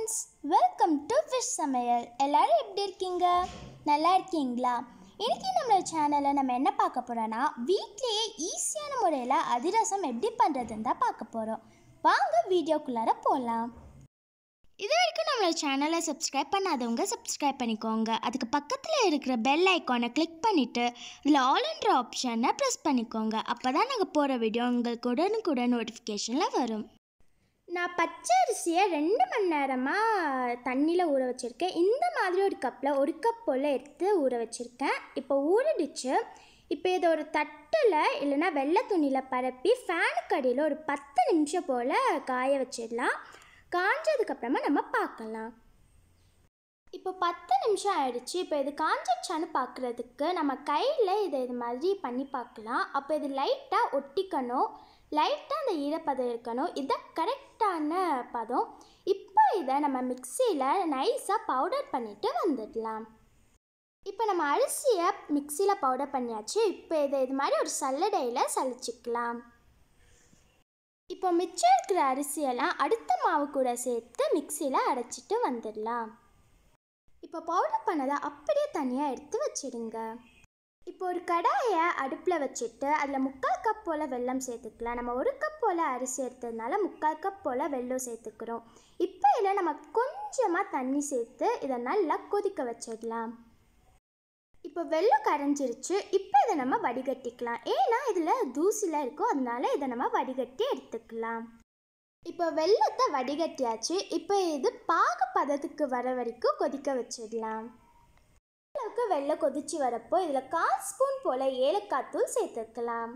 friends welcome to fish சமையல் எல்லாரும் எப்படி இருக்கீங்க நல்லா இருக்கீங்களா இன்னைக்கு நம்மளோட சேனலில் நம்ம என்ன பார்க்க போகிறோன்னா வீட்லேயே ஈஸியான முறையில் அதிரசம் எப்படி பண்ணுறதுன்னு தான் பார்க்க போகிறோம் வாங்க வீடியோக்குள்ளார போகலாம் இது வரைக்கும் நம்மளோட சேனலை சப்ஸ்கிரைப் பண்ணாதவங்க சப்ஸ்கிரைப் பண்ணிக்கோங்க அதுக்கு பக்கத்தில் இருக்கிற பெல் ஐக்கானை கிளிக் பண்ணிவிட்டு இதில் ஆல்ன்ற ஆப்ஷனை ப்ரெஸ் பண்ணிக்கோங்க அப்போ தான் நாங்கள் போகிற வீடியோ உங்களுக்கு உடனுக்குடன் நோட்டிஃபிகேஷனில் வரும் நான் பச்சை அரிசியை ரெண்டு மணி நேரமாக தண்ணியில் ஊற வச்சுருக்கேன் இந்த மாதிரி ஒரு கப்பில் ஒரு கப் போல் எடுத்து ஊற வச்சுருக்கேன் இப்போ ஊறிடுச்சு இப்போ இதை ஒரு தட்டில் இல்லைன்னா வெள்ளை துணியில் பரப்பி ஃபேனுக்கு அடியில் ஒரு பத்து நிமிஷம் போல் காய வச்சிடலாம் காஞ்சதுக்கப்புறமா நம்ம பார்க்கலாம் இப்போ பத்து நிமிஷம் ஆயிடுச்சு இப்போ இது காஞ்சிடுச்சான்னு பார்க்குறதுக்கு நம்ம கையில் இதை இது மாதிரி பண்ணி பார்க்கலாம் அப்போ இது லைட்டாக ஒட்டிக்கணும் லைட்டாக அந்த ஈரப்பதம் இருக்கணும் இதை கரெக்டான பதம் இப்போ இதை நம்ம மிக்சியில் நைஸாக பவுடர் பண்ணிவிட்டு வந்துடலாம் இப்போ நம்ம அரிசியை மிக்சியில் பவுடர் பண்ணியாச்சு இப்போ இதை இது மாதிரி ஒரு சல்லடையில் சலிச்சிக்கலாம் இப்போ மிச்சம் இருக்கிற அரிசியெல்லாம் அடுத்த மாவு கூட சேர்த்து மிக்சியில் அரைச்சிட்டு வந்துடலாம் இப்போ பவுடர் பண்ணதை அப்படியே தனியாக எடுத்து வச்சிடுங்க இப்போ ஒரு கடாயை அடுப்பில் வச்சுட்டு அதில் முக்கால் கப் போல் வெல்லம் சேர்த்துக்கலாம் நம்ம ஒரு கப் போல் அரிசி எடுத்ததுனால முக்கால் கப் போல் வெல்லம் சேர்த்துக்கிறோம் இப்போ இதில் நம்ம கொஞ்சமாக தண்ணி சேர்த்து இதை நல்லா கொதிக்க வச்சிடலாம் இப்போ வெல்லம் கரைஞ்சிருச்சு இப்போ இதை நம்ம வடிகட்டிக்கலாம் ஏன்னா இதில் தூசிலாம் இருக்கும் அதனால இதை நம்ம வடிகட்டி எடுத்துக்கலாம் இப்போ வெள்ளத்தை வடிகட்டியாச்சு இப்போ இது பாகு பதத்துக்கு வர வரைக்கும் கொதிக்க வச்சிடலாம் அளவுக்கு வெள்ளம் கொதிச்சு வரப்போ இதில் கால் ஸ்பூன் போல் ஏலக்காய் தூள் சேர்த்துக்கலாம்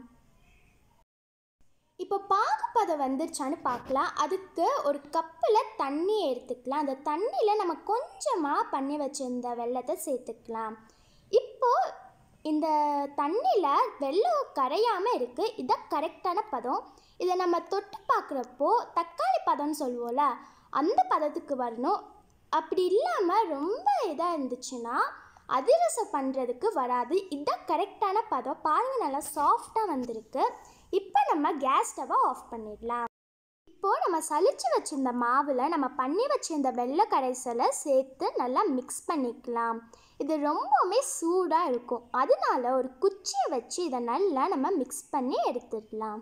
இப்போ பாகுப்பதம் வந்துருச்சான்னு பார்க்கலாம் அதுக்கு ஒரு கப்பில் தண்ணி எடுத்துக்கலாம் அந்த தண்ணியில் நம்ம கொஞ்சமாக பண்ணி வச்சிருந்த வெள்ளத்தை சேர்த்துக்கலாம் இப்போ இந்த தண்ணியில் வெள்ளம் கரையாமல் இருக்குது இதான் கரெக்டான பதம் இதை நம்ம தொட்டு பார்க்குறப்போ தக்காளி பதம்னு சொல்லுவோம்ல அந்த பதத்துக்கு வரணும் அப்படி இல்லாமல் ரொம்ப இதாக இருந்துச்சுன்னா அதிரசம் பண்ணுறதுக்கு வராது இதான் கரெக்டான பதம் பாருங்கள் நல்லா சாஃப்டாக வந்திருக்கு இப்போ நம்ம கேஸ் ஸ்டவை ஆஃப் பண்ணிடலாம் இப்போது நம்ம சலிச்சு வச்சிருந்த மாவில் நம்ம பண்ணி வச்சிருந்த வெள்ளை கரைசலை சேர்த்து நல்லா மிக்ஸ் பண்ணிக்கலாம் இது ரொம்பவுமே சூடாக இருக்கும் அதனால ஒரு குச்சியை வச்சு இதை நல்லா நம்ம மிக்ஸ் பண்ணி எடுத்துடலாம்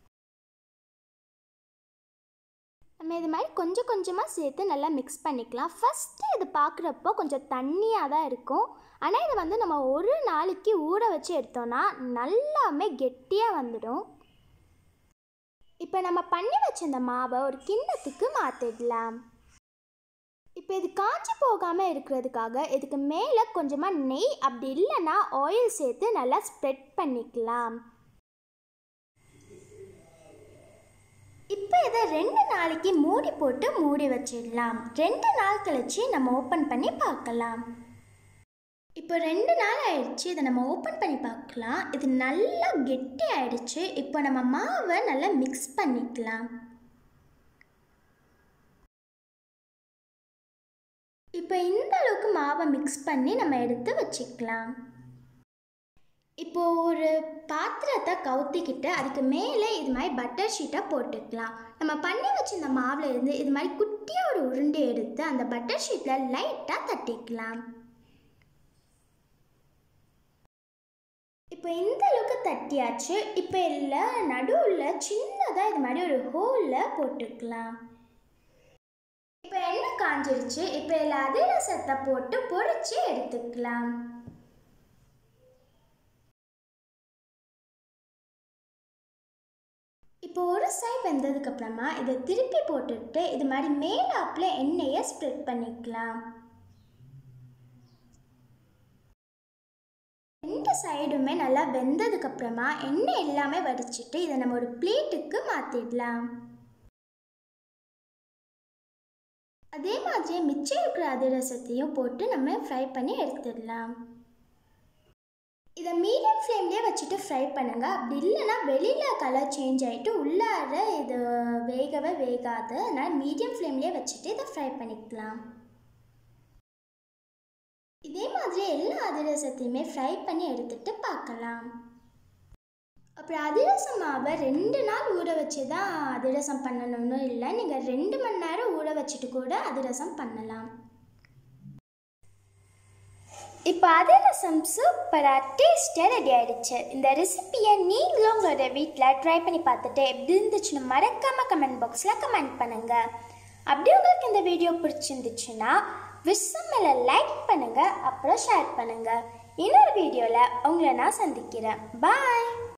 நம்ம இது மாதிரி கொஞ்சம் கொஞ்சமாக சேர்த்து நல்லா மிக்ஸ் பண்ணிக்கலாம் ஃபஸ்ட்டு இது பார்க்குறப்போ கொஞ்சம் தண்ணியாக தான் இருக்கும் ஆனால் இது வந்து நம்ம ஒரு நாளைக்கு ஊற வச்சு எடுத்தோன்னா நல்லாமே கெட்டியாக வந்துடும் இப்போ நம்ம பண்ணி வச்சிருந்த மாவை ஒரு கிண்ணத்துக்கு மாற்றிடலாம் இப்போ இது காஞ்சி போகாமல் இருக்கிறதுக்காக இதுக்கு மேலே கொஞ்சமாக நெய் அப்படி இல்லைன்னா ஆயில் சேர்த்து நல்லா ஸ்ப்ரெட் பண்ணிக்கலாம் இப்போ இதை ரெண்டு நாளைக்கு மூடி போட்டு மூடி வச்சிடலாம் ரெண்டு நாள் கழிச்சு நம்ம ஓப்பன் பண்ணி பார்க்கலாம் இப்போ ரெண்டு நாள் ஆயிடுச்சு இதை நம்ம ஓப்பன் பண்ணி பார்க்கலாம் இது நல்லா கெட்டி ஆயிடுச்சு இப்போ நம்ம மாவை நல்லா மிக்ஸ் பண்ணிக்கலாம் இப்போ இந்த அளவுக்கு மாவை மிக்ஸ் பண்ணி நம்ம எடுத்து வச்சுக்கலாம் இப்போ ஒரு பாத்திரத்தை கவுத்திக்கிட்டு அதுக்கு மேலே இது மாதிரி பட்டர் ஷீட்டை போட்டுக்கலாம் நம்ம பண்ணி வச்சிருந்த மாவில் இருந்து இது மாதிரி குட்டியாக ஒரு உருண்டை எடுத்து அந்த பட்டர் ஷீட்டில் லைட்டாக தட்டிக்கலாம் இப்போ இந்த அளவுக்கு தட்டியாச்சு இப்போ இல்லை நடுவில் சின்னதாக இது மாதிரி ஒரு ஹோலில் போட்டுக்கலாம் இப்போ எண்ணெய் காஞ்சிருச்சு இப்போ இதில் அதிரசத்தை போட்டு பொரிச்சு எடுத்துக்கலாம் இப்போ ஒரு சைட் வெந்ததுக்கப்புறமா இதை திருப்பி போட்டுட்டு இது மாதிரி மேலாப்பில் எண்ணெயை ஸ்ப்ரெட் பண்ணிக்கலாம் ரெண்டு சைடுமே நல்லா வெந்ததுக்கப்புறமா எண்ணெய் எல்லாமே வடிச்சிட்டு இதை நம்ம ஒரு பிளேட்டுக்கு மாற்றிடலாம் அதே மாதிரி மிச்சம் இருக்கிற அதிரசத்தையும் போட்டு நம்ம ஃப்ரை பண்ணி எடுத்துடலாம் இதை மீடியம் ஃப்ளேம்லேயே வச்சுட்டு ஃப்ரை பண்ணுங்கள் அப்படி இல்லைன்னா வெளியில் கலர் சேஞ்ச் ஆகிட்டு உள்ளார இது வேகவே வேகாது அதனால் மீடியம் ஃப்ளேம்லேயே வச்சுட்டு இதை ஃப்ரை பண்ணிக்கலாம் இதே மாதிரி எல்லா அதிரசத்தையுமே ஃப்ரை பண்ணி எடுத்துகிட்டு பார்க்கலாம் அப்புறம் அதிரசம் மாவை ரெண்டு நாள் ஊற வச்சு தான் அதிரசம் பண்ணணும்னு இல்லை நீங்கள் ரெண்டு மணி நேரம் ஊற வச்சுட்டு கூட அதிரசம் பண்ணலாம் இப்போ அதிரசம் சூப்பராக டேஸ்ட்டாக ரெடி ஆயிடுச்சு இந்த ரெசிபியை நீங்களும் உங்களோட வீட்டில் ட்ரை பண்ணி பார்த்துட்டு எப்படி இருந்துச்சுன்னு மறக்காமல் கமெண்ட் பாக்ஸில் கமெண்ட் பண்ணுங்கள் அப்படியே உங்களுக்கு இந்த வீடியோ பிடிச்சிருந்துச்சுன்னா விசமில் லைக் பண்ணுங்கள் அப்புறம் ஷேர் பண்ணுங்கள் இன்னொரு வீடியோவில் உங்களை நான் சந்திக்கிறேன் பாய்